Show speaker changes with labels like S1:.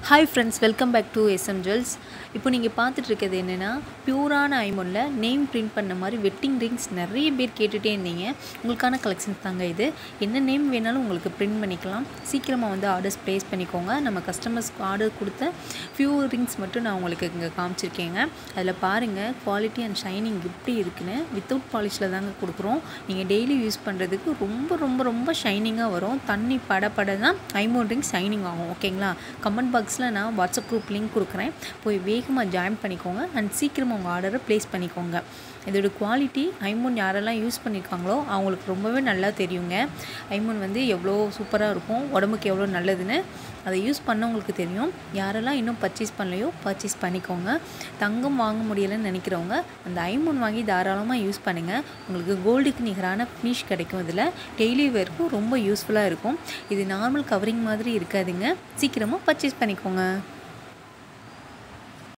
S1: hi friends welcome back to SM jewels இப்போ நீங்கள் பார்த்துட்டு இருக்கிறது என்னென்னா பியூரான ஐமோனில் நேம் பிரிண்ட் பண்ண மாதிரி வெட்டிங் ரிங்ஸ் நிறைய பேர் கேட்டுகிட்டே இருந்தீங்க உங்களுக்கான கலெக்ஷன்ஸ் தாங்க இது என்ன நேம் வேணாலும் உங்களுக்கு பிரிண்ட் பண்ணிக்கலாம் சீக்கிரமாக வந்து ஆர்டர்ஸ் ப்ளேஸ் பண்ணிக்கோங்க நம்ம கஸ்டமர்ஸ்க்கு ஆர்டர் கொடுத்த ஃபியூ ரிங்ஸ் மட்டும் நான் உங்களுக்கு இங்கே காமிச்சிருக்கேங்க அதில் பாருங்கள் குவாலிட்டி அண்ட் ஷைனிங் எப்படி இருக்குன்னு வித்தவுட் பாலிஷில் தாங்க கொடுக்குறோம் நீங்கள் டெய்லி யூஸ் பண்ணுறதுக்கு ரொம்ப ரொம்ப ரொம்ப ஷைனிங்காக வரும் தண்ணி பட பட தான் ஐமோன் ரிங் ஷைனிங் ஆகும் ஓகேங்களா கமெண்ட் பாக்ஸில் நான் வாட்ஸ்அப் குரூப் லிங்க் கொடுக்குறேன் போய் வேகமாக ஜாயின் பண்ணிக்கோங்க அண்ட் சீக்கிரமாக உங்கள் ஆர்டரை ப்ளேஸ் பண்ணிக்கோங்க இதோட குவாலிட்டி ஐமோன் யாரெல்லாம் யூஸ் பண்ணியிருக்காங்களோ அவங்களுக்கு ரொம்பவே நல்லா தெரியுங்க ஐமோன் வந்து எவ்வளோ சூப்பராக இருக்கும் உடம்புக்கு எவ்வளோ நல்லதுன்னு அதை யூஸ் பண்ணவங்களுக்கு தெரியும் யாரெல்லாம் இன்னும் பர்ச்சேஸ் பண்ணலையோ பர்ச்சேஸ் பண்ணிக்கோங்க தங்கம் வாங்க முடியலைன்னு நினைக்கிறவங்க அந்த ஐமோன் வாங்கி தாராளமாக யூஸ் பண்ணுங்கள் உங்களுக்கு கோல்டுக்கு நிகரான ஃபினிஷ் கிடைக்கும் இதில் டெய்லி வேர்க்கும் ரொம்ப யூஸ்ஃபுல்லாக இருக்கும் இது நார்மல் கவரிங் மாதிரி இருக்காதுங்க சீக்கிரமாக பர்ச்சேஸ் பண்ணிக்கோங்க